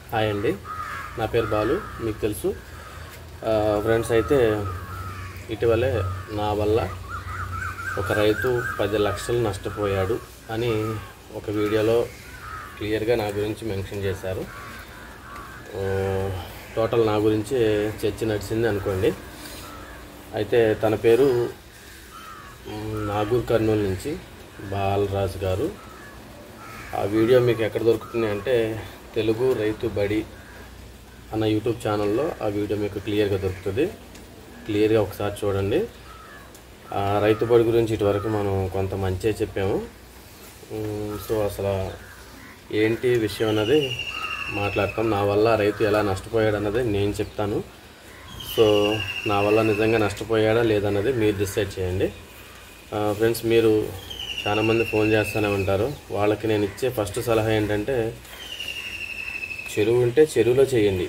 hi అండి నా పేరు బాలు మీకు తెలుసు ఆ, ఫ్రెండ్స్ అయితే ఇటీవలే నా వల్ల ఒక రైతు పది లక్షలు నష్టపోయాడు అని ఒక వీడియోలో క్లియర్గా నా గురించి మెన్షన్ చేశారు ఆ, టోటల్ నా గురించి చర్చ నడిచింది అనుకోండి అయితే తన పేరు మ్, నాగూర్ కర్నూలు నుంచి బాలరాజు గారు ఆ వీడియో మీకు ఎక్కడ దొరుకుతుంది అంటే తెలుగు రైతు బడి అన్న యూట్యూబ్ ఛానల్లో ఆ వీడియో మీకు క్లియర్గా దొరుకుతుంది క్లియర్గా ఒకసారి చూడండి ఆ రైతు బడి గురించి ఇటువరకు మనం కొంత మంచే చెప్పాము ఉమ్, సో అసలు ఏంటి విషయం అన్నది మాట్లాడతాం నా వల్ల రైతు ఎలా నష్టపోయాడు అన్నది నేను చెప్తాను సో నా వల్ల నిజంగా నష్టపోయాడా లేదన్నది మీరు డిసైడ్ చేయండి ఫ్రెండ్స్ మీరు చాలామంది ఫోన్ చేస్తూనే ఉంటారు వాళ్ళకి నేను ఇచ్చే ఫస్ట్ సలహా ఏంటంటే చెరువు ఉంటే చెరువులో చేయండి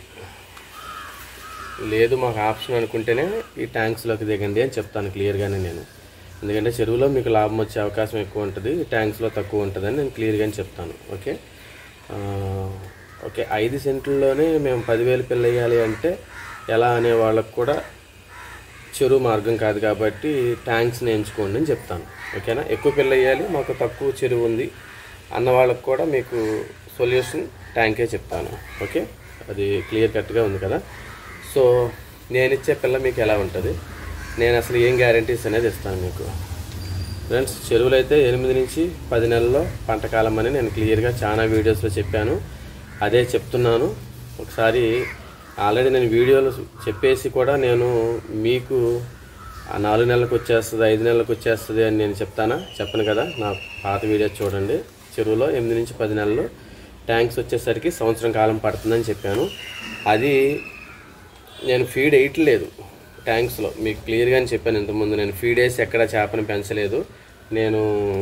లేదు మాకు ఆప్షన్ అనుకుంటేనే ఈ ట్యాంక్స్లోకి దిగండి అని చెప్తాను క్లియర్గానే నేను ఎందుకంటే చెరువులో మీకు లాభం వచ్చే అవకాశం ఎక్కువ ఉంటుంది ట్యాంక్స్లో తక్కువ ఉంటుందని నేను క్లియర్గానే చెప్తాను ఓకే ఆ, ఓకే ఐదు సెంట్లలోనే మేము పదివేలు పిల్లయ్యాలి అంటే ఎలా అనే వాళ్ళకు కూడా చెరువు మార్గం కాదు కాబట్టి ట్యాంక్స్ని ఎంచుకోండి అని చెప్తాను ఓకేనా ఎక్కువ పిల్ల వేయాలి మాకు తక్కువ చెరువు ఉంది అన్న వాళ్ళకు కూడా మీకు సొల్యూషన్ ట్యాంకే చెప్తాను ఓకే అది క్లియర్ కట్గా ఉంది కదా సో నేను ఇచ్చే పిల్ల మీకు ఎలా ఉంటుంది నేను అసలు ఏం గ్యారంటీస్ అనేది ఇస్తాను మీకు ఫ్రెండ్స్ చెరువులు అయితే ఎనిమిది నుంచి పది నెలల్లో పంట కాలం అని నేను క్లియర్గా చాలా వీడియోస్లో చెప్పాను అదే చెప్తున్నాను ఒకసారి ఆల్రెడీ నేను వీడియోలు చెప్పేసి కూడా నేను మీకు ఆ నాలుగు నెలలకు వచ్చేస్తుంది ఐదు నెలలకు వచ్చేస్తుంది అని నేను చెప్తానా చెప్పను కదా నా పాత వీడియో చూడండి చెరువులో ఎనిమిది నుంచి పది నెలలు ట్యాంక్స్ వచ్చేసరికి సంవత్సరం కాలం పడుతుందని చెప్పాను అది నేను ఫీడ్ వేయట్లేదు ట్యాంక్స్లో మీకు క్లియర్గానే చెప్పాను ఇంతకుముందు నేను ఫీడ్ వేసి ఎక్కడ చేపని పెంచలేదు నేను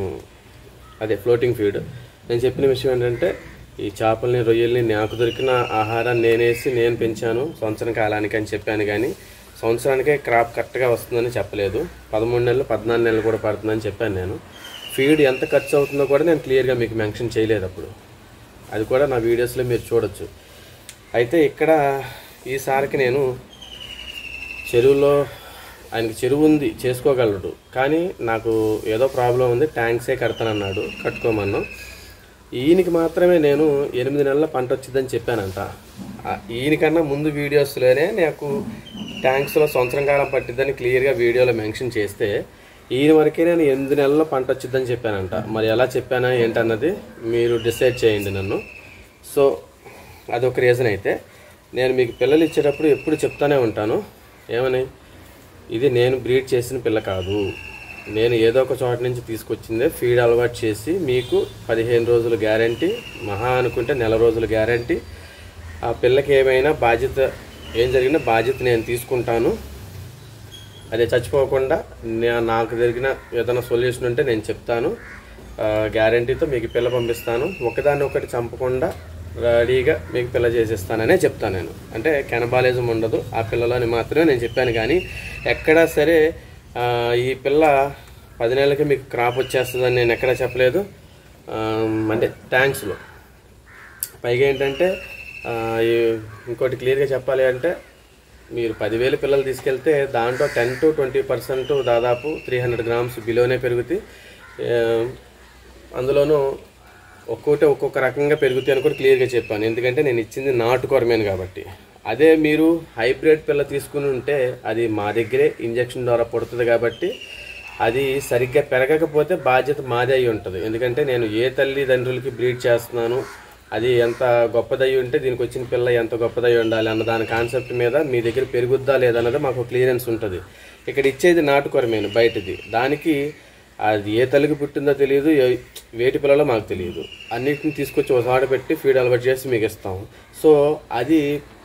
అదే ఫ్లోటింగ్ ఫీడ్ నేను చెప్పిన విషయం ఏంటంటే ఈ చేపల్ని రొయ్యల్ని నాకు దొరికిన ఆహారాన్ని నేనేసి నేను పెంచాను సంవత్సరం కాలానికి అని చెప్పాను కానీ సంవత్సరానికే క్రాప్ కరెక్ట్గా వస్తుందని చెప్పలేదు పదమూడు నెలలు పద్నాలుగు నెలలు కూడా పడుతుందని చెప్పాను నేను ఫీడ్ ఎంత ఖర్చు అవుతుందో కూడా నేను క్లియర్గా మీకు మెన్షన్ చేయలేదు అప్పుడు అది కూడా నా వీడియోస్లో మీరు చూడొచ్చు అయితే ఇక్కడ ఈసారికి నేను చెరువులో ఆయనకి చెరువు ఉంది చేసుకోగలడు కానీ నాకు ఏదో ప్రాబ్లం ఉంది ట్యాంక్సే కడతానన్నాడు కట్టుకోమన్నాం ఈయనకి మాత్రమే నేను ఎనిమిది నెలల పంట వచ్చిందని చెప్పానంట ఆ ఈయనకన్నా ముందు వీడియోస్లోనే నాకు ట్యాంక్స్లో సంవత్సరం కాలం పట్టిద్దని క్లియర్గా వీడియోలో మెన్షన్ చేస్తే ఈయన వరకే నేను ఎనిమిది నెలల్లో పంట వచ్చిందని చెప్పానంట మరి ఎలా చెప్పానా ఏంటన్నది మీరు డిసైడ్ చేయండి నన్ను సో అదొక రీజన్ అయితే నేను మీకు పిల్లలు ఇచ్చేటప్పుడు ఎప్పుడు చెప్తానే ఉంటాను ఏమని ఇది నేను బ్రీడ్ చేసిన పిల్ల కాదు నేను ఏదో ఒక చోట నుంచి తీసుకొచ్చిందే ఫీడ్ అలవాటు చేసి మీకు పదిహేను రోజులు గ్యారంటీ మహా అనుకుంటే నెల రోజులు గ్యారంటీ ఆ పిల్లకి ఏమైనా బాధ్యత ఏం జరిగినా బాధ్యత నేను తీసుకుంటాను అదే చచ్చిపోకుండా నే- నాకు జరిగిన ఏదైనా సొల్యూషన్ ఉంటే నేను చెప్తాను గ్యారంటీతో మీకు పిల్ల పంపిస్తాను ఒకదాన్ని ఒకటి చంపకుండా రెడీగా మీకు పిల్ల చేసేస్తాననే చెప్తాను నేను అంటే కెనబాలిజం ఉండదు ఆ పిల్లలని మాత్రమే నేను చెప్పాను కానీ ఎక్కడా సరే ఆ, ఈ పిల్ల పది నెలలకి మీకు క్రాప్ వచ్చేస్తుందని నేను ఎక్కడా చెప్పలేదు ఆ, అంటే ట్యాంక్స్లో పైగా ఏంటంటే ఆ, ఈ- ఇంకోటి క్లియర్గా చెప్పాలి అంటే మీరు పదివేలు పిల్లలు తీసుకెళ్తే దాంట్లో టెన్ టు ట్వంటీ పర్సెంట్ దాదాపు త్రీ హండ్రెడ్ గ్రామ్స్ బిలోనే పెరుగుతాయి ఆ, అందులోనూ ఒక్కొక్కటి ఒక్కొక్క రకంగా పెరుగుతాయి అని కూడా క్లియర్గా చెప్పాను ఎందుకంటే నేను ఇచ్చింది నాటు కొరమేను కాబట్టి అదే మీరు హైబ్రిడ్ పిల్ల తీసుకుని ఉంటే అది మా దగ్గరే ఇంజెక్షన్ ద్వారా పుడుతుంది కాబట్టి అది సరిగ్గా పెరగకపోతే బాధ్యత మాదే అయి ఉంటుంది ఎందుకంటే నేను ఏ తల్లిదండ్రులకి బ్రీడ్ చేస్తున్నాను అది ఎంత గొప్పదై ఉంటే దీనికి వచ్చిన పిల్ల ఎంత గొప్పదై ఉండాలి అన్న దాని కాన్సెప్ట్ మీద మీ దగ్గర పెరుగుద్దా లేదన్నది మాకు క్లియరెన్స్ ఉంటుంది ఇక్కడ ఇచ్చేది నాటుకొరమేను బయటది దానికి అది ఏ తల్లికి పుట్టిందో తెలియదు ఏ- వేటి పిల్లలో మాకు తెలియదు అన్నిటిని తీసుకొచ్చి ఒక చోట పెట్టి ఫీడ్ అలవాటు చేసి మీకు ఇస్తాం సో అది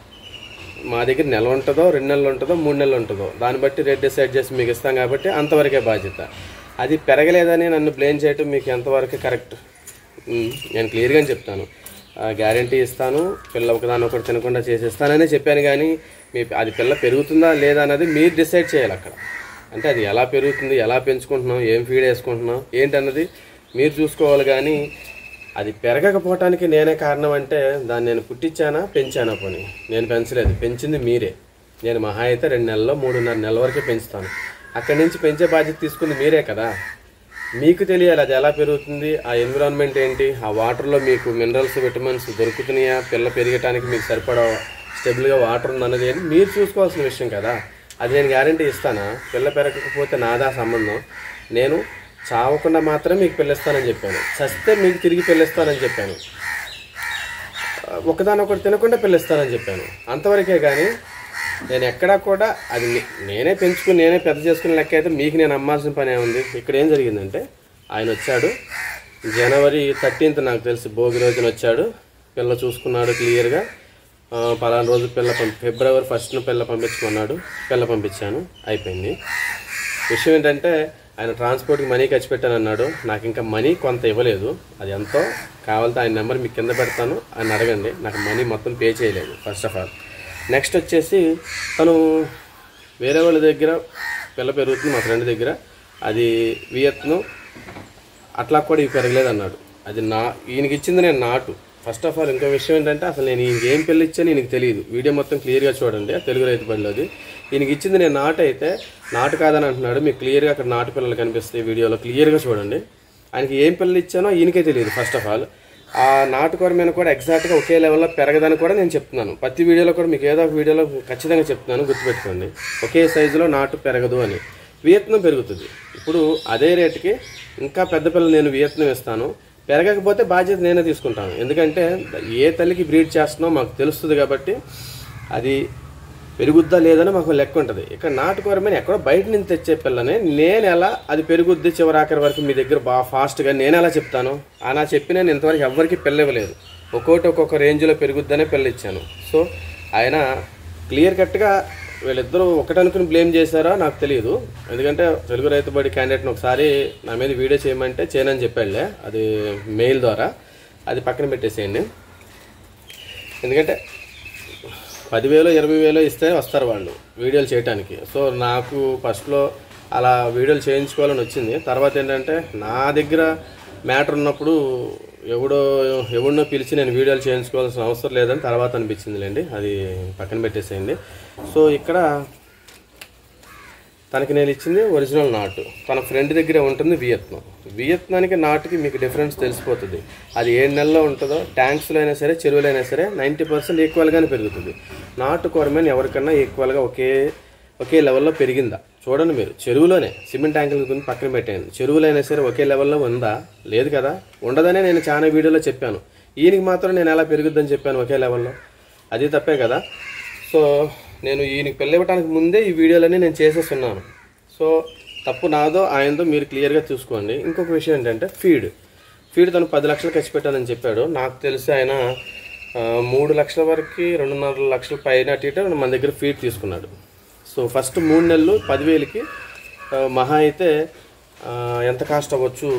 మా దగ్గర నెల ఉంటుందో రెండు నెలలు ఉంటుందో మూడు నెలలు ఉంటుందో దాన్ని బట్టి రేట్ డిసైడ్ చేసి మీకు ఇస్తాం కాబట్టి అంతవరకే బాధ్యత అది పెరగలేదని నన్ను బ్లేమ్ చేయటం మీకు ఎంతవరకు కరెక్ట్ ఉమ్, నేను క్లియర్గా చెప్తాను గ్యారంటీ ఇస్తాను పిల్ల ఒకదాని ఒకటి తినకుండా చేసేస్తాననే చెప్పాను కానీ మీ అది పిల్ల పెరుగుతుందా లేదా అన్నది మీరు డిసైడ్ చేయాలి అక్కడ అంటే అది ఎలా పెరుగుతుంది ఎలా పెంచుకుంటున్నాం ఏం ఫీడ్ వేసుకుంటున్నాం ఏంటన్నది మీరు చూసుకోవాలి కానీ అది పెరగకపోవటానికి నేనే కారణం అంటే దాన్ని నేను పుట్టించానా పెంచానా పోనీ నేను పెంచలేదు పెంచింది మీరే నేను మహా అయితే రెండు నెలల్లో మూడున్నర నెలల వరకే పెంచుతాను అక్కడి నుంచి పెంచే బాధ్యత తీసుకుంది మీరే కదా మీకు తెలియాలి అది ఎలా పెరుగుతుంది ఆ ఎన్విరాన్మెంట్ ఏంటి ఆ వాటర్లో మీకు మినరల్స్ విటమిన్స్ దొరుకుతున్నాయా పిల్ల పెరగటానికి మీకు సరిపడా స్టెబుల్గా వాటర్ ఉందన్నది అని మీరు చూసుకోవాల్సిన విషయం కదా అది నేను గ్యారంటీ ఇస్తానా పిల్ల పెరగకపోతే నాదా సంబంధం నేను చావకుండా మాత్రమే మీకు పిల్లిస్తానని చెప్పాను చస్తే మీకు తిరిగి పిల్లిస్తానని చెప్పాను ఒకదానొకటి తినకుండా పిల్లిస్తానని చెప్పాను అంతవరకే కానీ నేను ఎక్కడా కూడా అది నే- నేనే పెంచుకుని నేనే పెద్ద చేసుకునే లెక్క అయితే మీకు నేను అమ్మాల్సిన పని ఏముంది ఇక్కడ ఏం జరిగిందంటే ఆయన వచ్చాడు జనవరి థర్టీన్త్ నాకు తెలిసి భోగి రోజున వచ్చాడు పిల్ల చూసుకున్నాడు క్లియర్గా ఆ, పలానా రోజు పిల్ల పంపి ఫిబ్రవరి ఫస్ట్ను పిల్ల పంపించమన్నాడు పిల్ల పంపించాను అయిపోయింది విషయం ఏంటంటే ఆయన ట్రాన్స్పోర్ట్కి మనీ ఖర్చు పెట్టాను అన్నాడు నాకు ఇంకా మనీ కొంత ఇవ్వలేదు అది ఎంతో కావాలంటే ఆయన నెంబర్ మీకు కింద పెడతాను ఆయన అడగండి నాకు మనీ మొత్తం పే చేయలేదు ఫస్ట్ ఆఫ్ ఆల్ నెక్స్ట్ వచ్చేసి తను వేరే వాళ్ళ దగ్గర పిల్ల పెరుగుతుంది మా ఫ్రెండ్ దగ్గర అది వియత్ను అట్లా కూడా ఇవి పెరగలేదు అన్నాడు అది నా ఈయనకి ఇచ్చింది నేను నాటు ఫస్ట్ ఆఫ్ ఆల్ ఇంకో విషయం ఏంటంటే అసలు నేను ఈయనకి ఏం పెళ్ళి ఇచ్చాను ఈయనకి తెలియదు వీడియో మొత్తం క్లియర్గా చూడండి ఆ తెలుగు రైతు బడిలోది ఈయనకి ఇచ్చింది నేను నాటు అయితే నాటు కాదని అంటున్నాడు మీకు క్లియర్గా అక్కడ నాటు పిల్లలు కనిపిస్తాయి వీడియోలో క్లియర్గా చూడండి ఆయనకి ఏం పిల్లలు ఇచ్చానో ఈయనకే తెలియదు ఫస్ట్ ఆఫ్ ఆల్ ఆ నాటుకూర మీద కూడా ఎగ్జాక్ట్గా ఒకే లెవెల్లో పెరగదని కూడా నేను చెప్తున్నాను ప్రతి వీడియోలో కూడా మీకు ఏదో ఒక వీడియోలో ఖచ్చితంగా చెప్తున్నాను గుర్తుపెట్టుకోండి ఒకే సైజులో నాటు పెరగదు అని వియత్నం పెరుగుతుంది ఇప్పుడు అదే రేటుకి ఇంకా పెద్ద పిల్లలు నేను వియత్నం ఇస్తాను పెరగకపోతే బాధ్యత నేనే తీసుకుంటాను ఎందుకంటే ఏ తల్లికి బ్రీడ్ చేస్తున్నో మాకు తెలుస్తుంది కాబట్టి అది పెరుగుద్దా లేదని మాకు లెక్క ఉంటుంది ఇక్కడ నాటుకూర మీద ఎక్కడో బయట నుంచి తెచ్చే పిల్లని నేను ఎలా అది పెరుగుద్ది చివరాఖరి వరకు మీ దగ్గర బాగా ఫాస్ట్గా నేను ఎలా చెప్తాను అలా చెప్పి నేను ఇంతవరకు ఎవరికి పిల్ల ఇవ్వలేదు ఒక్కొక్కటి ఒక్కొక్క రేంజ్లో పెరుగుద్దనే పిల్ల ఇచ్చాను సో ఆయన క్లియర్ కట్గా వీళ్ళిద్దరూ ఒకటనుకుని బ్లేమ్ చేశారో నాకు తెలియదు ఎందుకంటే తెలుగు రైతు బడి క్యాండిడేట్ని ఒకసారి నా మీద వీడియో చేయమంటే చేయనని చెప్పాడులే అది మెయిల్ ద్వారా అది పక్కన పెట్టేసేయండి ఎందుకంటే పదివేలు ఇరవై వేలు ఇస్తే వస్తారు వాళ్ళు వీడియోలు చేయడానికి సో నాకు ఫస్ట్లో అలా వీడియోలు చేయించుకోవాలని వచ్చింది తర్వాత ఏంటంటే నా దగ్గర మ్యాటర్ ఉన్నప్పుడు ఎవడో ఎవడినో పిలిచి నేను వీడియోలు చేయించుకోవాల్సిన అవసరం లేదని తర్వాత అనిపించిందిలేండి అది పక్కన పెట్టేసేయండి సో ఇక్కడ తనకి నేను ఇచ్చింది ఒరిజినల్ నాటు తన ఫ్రెండ్ దగ్గరే ఉంటుంది వియత్నాం వియత్నానికి నాటుకి మీకు డిఫరెన్స్ తెలిసిపోతుంది అది ఏడు నెలల్లో ఉంటుందో ట్యాంక్స్లో అయినా సరే చెరువులో అయినా సరే నైంటీ పర్సెంట్ ఈక్వల్గానే పెరుగుతుంది నాటు కొరమేన్ ఎవరికన్నా ఈక్వల్గా ఒకే ఒకే లెవెల్లో పెరిగిందా చూడండి మీరు చెరువులోనే సిమెంట్ ట్యాంకుల గురించి పక్కన పెట్టేయండి చెరువులో అయినా సరే ఒకే లెవెల్లో ఉందా లేదు కదా ఉండదనే నేను చాలా వీడియోలో చెప్పాను ఈయనకి మాత్రం నేను ఎలా పెరుగుద్దని చెప్పాను ఒకే లెవెల్లో అది తప్పే కదా సో నేను ఈయనకి పెళ్ళి ఇవ్వడానికి ముందే ఈ వీడియోలన్నీ నేను చేసేస్తున్నాను సో తప్పు నాదో ఆయనదో మీరు క్లియర్గా చూసుకోండి ఇంకొక విషయం ఏంటంటే ఫీడ్ ఫీడ్ తను పది లక్షలు ఖర్చు పెట్టాలని చెప్పాడు నాకు తెలిసి ఆయన ఆ, మూడు లక్షల వరకు రెండున్నర లక్షల పైన అటు ఇటు మన దగ్గర ఫీడ్ తీసుకున్నాడు సో ఫస్ట్ మూడు నెలలు పదివేలకి ఆ, మహా అయితే ఆ, ఎంత కాస్ట్ అవ్వచ్చు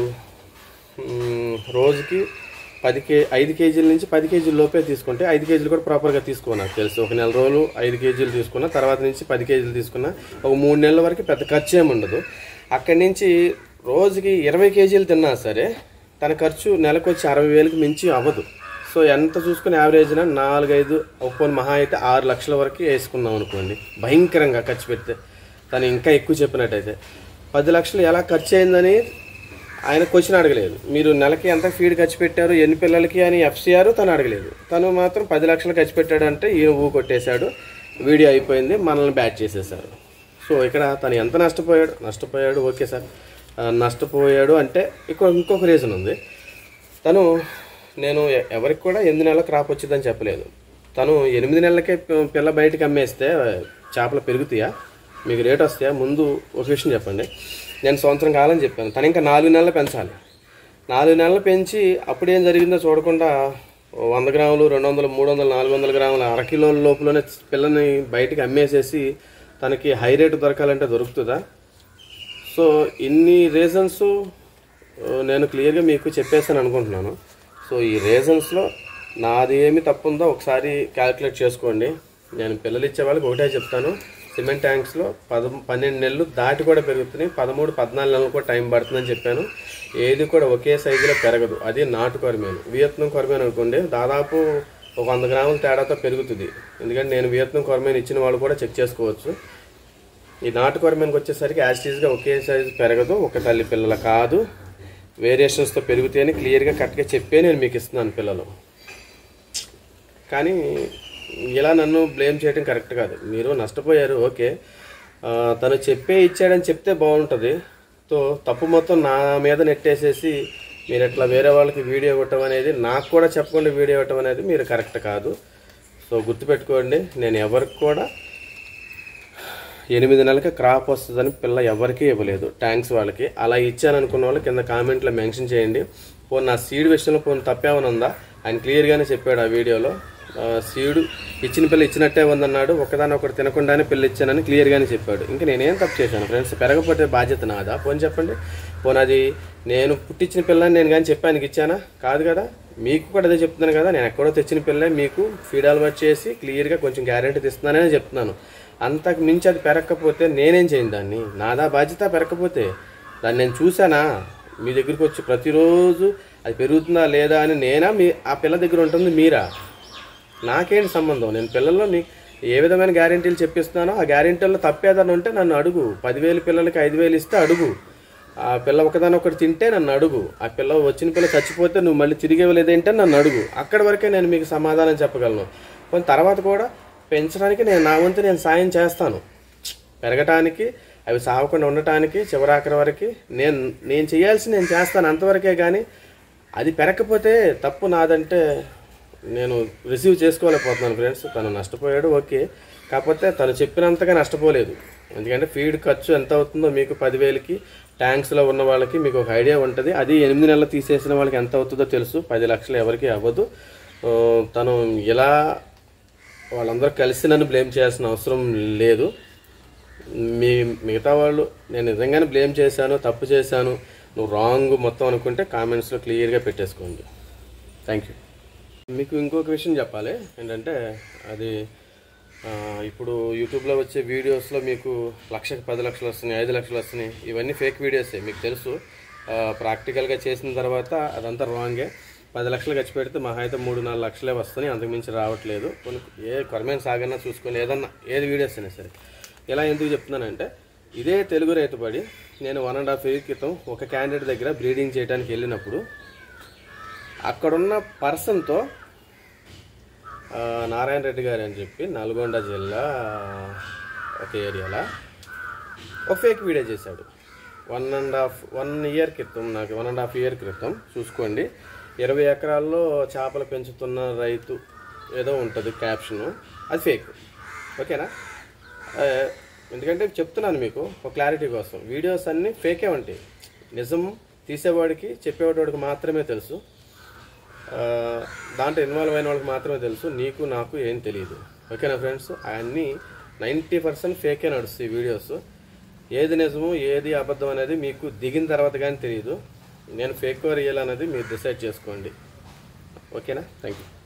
మ్, రోజుకి పది కే ఐదు కేజీల నుంచి పది కేజీల లోపే తీసుకుంటే ఐదు కేజీలు కూడా ప్రాపర్గా తీసుకో నాకు తెలుసు ఒక నెల రోజులు ఐదు కేజీలు తీసుకున్నా తర్వాత నుంచి పది కేజీలు తీసుకున్నా ఒక మూడు నెలల వరకు పెద్ద ఖర్చు ఏమి ఉండదు అక్కడి నుంచి రోజుకి ఇరవై కేజీలు తిన్నా సరే తన ఖర్చు నెలకు వచ్చి అరవై వేలకు మించి అవ్వదు సో ఎంత చూసుకుని యావరేజ్న నాలుగైదు ఒక్కొని మహా అయితే ఆరు లక్షల వరకు వేసుకుందాం అనుకోండి భయంకరంగా ఖర్చు పెడితే తను ఇంకా ఎక్కువ చెప్పినట్టయితే పది లక్షలు ఎలా ఖర్చు అయిందని ఆయన క్వశ్చన్ అడగలేదు మీరు నెలకి ఎంత ఫీడ్ ఖర్చు పెట్టారు ఎన్ని పిల్లలకి అని ఎఫ్సిఆర్ తను అడగలేదు తను మాత్రం పది లక్షలు ఖర్చు పెట్టాడంటే ఈయన ఊ కొట్టేశాడు వీడియో అయిపోయింది మనల్ని బ్యాట్ చేసేసారు సో ఇక్కడ తను ఎంత నష్టపోయాడు నష్టపోయాడు ఓకే సార్ ఆ, నష్టపోయాడు అంటే ఇంకో ఇంకొక రీజన్ ఉంది తను నేను ఎ- ఎవరికి కూడా ఎనిమిది నెలల క్రాప్ వచ్చిందని చెప్పలేదు తను ఎనిమిది నెలలకే పి- పిల్ల బయటకు అమ్మేస్తే చేపలు పెరుగుతాయా మీకు రేట్ వస్తాయా ముందు ఒక విషయం చెప్పండి నేను సంవత్సరం కాలం చెప్పాను తను ఇంకా నాలుగు నెలలు పెంచాలి నాలుగు నెలలు పెంచి అప్పుడు ఏం జరిగిందో చూడకుండా ఓ వంద గ్రాములు రెండు వందలు మూడు వందలు నాలుగు వందల గ్రాములు అరకిలోల లోపలనే పిల్లని బయటికి అమ్మేసేసి తనకి హై రేటు దొరకాలంటే దొరుకుతుందా సో ఇన్ని రీజన్స్ నేను క్లియర్గా మీకు చెప్పేసాను అనుకుంటున్నాను సో ఈ రీజన్స్లో నాది ఏమి తప్పు ఉందో ఒకసారి క్యాలిక్యులేట్ చేసుకోండి నేను పిల్లలు ఇచ్చే వాళ్ళకి ఒకటే చెప్తాను సిమెంట్ ట్యాంక్స్లో పద పన్నెండు నెలలు దాటి కూడా పెరుగుతున్నాయి పదమూడు పద్నాలుగు నెలలు కూడా టైం పడుతుందని చెప్పాను ఏది కూడా ఒకే సైజులో పెరగదు అది నాటు కొరమేను వియత్నం కొరమేను అనుకోండి దాదాపు ఒక వంద గ్రాముల తేడాతో పెరుగుతుంది ఎందుకంటే నేను వియత్నం కొరమేను ఇచ్చిన వాళ్ళు కూడా చెక్ చేసుకోవచ్చు ఈ నాటు కొరమేనకి వచ్చేసరికి యాస్టీస్గా ఒకే సైజు పెరగదు ఒక తల్లి పిల్లల కాదు వేరియేషన్స్తో పెరుగుతాయని క్లియర్గా కరెక్ట్గా చెప్పే నేను మీకు ఇస్తున్నాను పిల్లలు కానీ ఇలా నన్ను బ్లేమ్ చేయడం కరెక్ట్ కాదు మీరు నష్టపోయారు ఓకే ఆ, తను చెప్పే ఇచ్చాడని చెప్తే బాగుంటుంది సో తప్పు మొత్తం నా మీద నెట్టేసేసి మీరు ఇట్లా వేరే వాళ్ళకి వీడియో ఇవ్వటం అనేది నాకు కూడా చెప్పకుండా వీడియో ఇవ్వటం అనేది మీరు కరెక్ట్ కాదు సో గుర్తుపెట్టుకోండి నేను ఎవరికి కూడా ఎనిమిది నెలలకి క్రాప్ వస్తుందని పిల్ల ఎవరికీ ఇవ్వలేదు ట్యాంక్స్ వాళ్ళకి అలా ఇచ్చాను అనుకున్న వాళ్ళు కింద కామెంట్లో మెన్షన్ చేయండి పోనీ నా సీడ్ విషయంలో పోనీ తప్పేమైనా ఉందా ఆయన క్లియర్గానే చెప్పాడు ఆ వీడియోలో ఆ, సీడు ఇచ్చిన పిల్ల ఇచ్చినట్టే ఉందన్నాడు ఒకదాని ఒకటి తినకుండానే పిల్ల ఇచ్చానని క్లియర్గానే చెప్పాడు ఇంకా నేనేం తప్పు చేశాను ఫ్రెండ్స్ పెరగకపోతే బాధ్యత నాదా పోనీ చెప్పండి పోనీ అది నేను పుట్టించిన పిల్లని నేను కానీ చెప్పానికి ఇచ్చానా కాదు కదా మీకు కూడా అదే చెప్తున్నాను కదా నేను ఎక్కడో తెచ్చిన పిల్లే మీకు ఫీడ్ అలవాటు చేసి క్లియర్గా కొంచెం గ్యారెంటీ ఇస్తున్నానని చెప్తున్నాను అంతకు మించి అది పెరగకపోతే నేనేం చేయను దాన్ని నాదా బాధ్యత పెరగకపోతే దాన్ని నేను చూసానా మీ దగ్గరికి వచ్చి ప్రతిరోజు అది పెరుగుతుందా లేదా అని నేనా మీ ఆ పిల్ల దగ్గర ఉంటుంది మీరా నాకేంటి సంబంధం నేను పిల్లల్లో నీ ఏ విధమైన గ్యారెంటీలు చెప్పిస్తున్నానో ఆ గ్యారెంటీల్లో తప్పేదన్నా ఉంటే నన్ను అడుగు పదివేలు పిల్లలకి ఐదు వేలు ఇస్తే అడుగు ఆ పిల్ల ఒకదాని ఒకటి తింటే నన్ను అడుగు ఆ పిల్ల వచ్చిన పిల్ల చచ్చిపోతే నువ్వు మళ్ళీ తిరిగి ఇవ్వలేదేంటే నన్ను అడుగు అక్కడి వరకే నేను మీకు సమాధానం చెప్పగలను కొన్ని తర్వాత కూడా పెంచడానికి నేను నా వంతు నేను సాయం చేస్తాను పెరగటానికి అవి సాగకుండా ఉండటానికి చివరాఖరి వరకు నేను నేను చేయాల్సి నేను చేస్తాను అంతవరకే కానీ అది పెరగకపోతే తప్పు నాదంటే నేను రిసీవ్ చేసుకోలేకపోతున్నాను ఫ్రెండ్స్ తను నష్టపోయాడు ఓకే కాకపోతే తను చెప్పినంతగా నష్టపోలేదు ఎందుకంటే ఫీడ్ ఖర్చు ఎంత అవుతుందో మీకు పదివేలకి ట్యాంక్స్లో ఉన్న వాళ్ళకి మీకు ఒక ఐడియా ఉంటుంది అది ఎనిమిది నెలలు తీసేసిన వాళ్ళకి ఎంత అవుతుందో తెలుసు పది లక్షలు ఎవరికి అవ్వదు ఆ, తను ఇలా వాళ్ళందరూ కలిసి నన్ను బ్లేమ్ చేయాల్సిన అవసరం లేదు మీ మిగతా వాళ్ళు నేను నిజంగానే బ్లేమ్ చేశాను తప్పు చేశాను నువ్వు రాంగ్ మొత్తం అనుకుంటే కామెంట్స్లో క్లియర్గా పెట్టేసుకోండి థ్యాంక్ యూ మీకు ఇంకొక విషయం చెప్పాలి ఏంటంటే అది ఆ, ఇప్పుడు యూట్యూబ్లో వచ్చే వీడియోస్లో మీకు లక్షకి పది లక్షలు వస్తున్నాయి ఐదు లక్షలు వస్తున్నాయి ఇవన్నీ ఫేక్ వీడియోసే మీకు తెలుసు ఆ, ప్రాక్టికల్గా చేసిన తర్వాత అదంతా రాంగే పది లక్షలు ఖర్చు పెడితే మహా అయితే మూడు నాలుగు లక్షలే వస్తున్నాయి అంతకుమించి రావట్లేదు కొన్ని ఏ కొరమైన సాగన్నా చూసుకొని ఏదన్నా ఏది వీడియోస్ అయినా సరే ఇలా ఎందుకు చెప్తున్నానంటే ఇదే తెలుగు రైతుబడి నేను వన్ అండ్ హాఫ్ ఇయర్ క్రితం ఒక క్యాండిడేట్ దగ్గర బ్రీడింగ్ చేయడానికి వెళ్ళినప్పుడు అక్కడున్న పర్సన్తో ఆ, నారాయణ రెడ్డి గారు అని చెప్పి నల్గొండ జిల్లా ఒక ఏరియాలో ఒక ఫేక్ వీడియో చేశాడు one and half one year క్రితం నాకు వన్ అండ్ హాఫ్ ఇయర్ క్రితం చూసుకోండి ఇరవై ఎకరాల్లో చేపలు పెంచుతున్న రైతు ఏదో ఉంటుంది క్యాప్షను అది ఫేక్ ఓకేనా ఆ, ఎందుకంటే చెప్తున్నాను మీకు ఒక క్లారిటీ కోసం వీడియోస్ అన్నీ ఫేకే ఉంటాయి నిజం తీసేవాడికి చెప్పేవాడికి మాత్రమే తెలుసు ఆ, దాంట్లో ఇన్వాల్వ్ అయిన వాళ్ళకి మాత్రమే తెలుసు నీకు నాకు ఏం తెలియదు ఓకేనా ఫ్రెండ్స్ అవన్నీ నైంటీ పర్సెంట్ ఫేకే నడుస్తాయి వీడియోస్ ఏది నిజము ఏది అబద్ధం అనేది మీకు దిగిన తర్వాత కానీ తెలియదు నేను ఫేక్ రియల్ అనేది మీరు డిసైడ్ చేసుకోండి ఓకేనా థ్యాంక్ యూ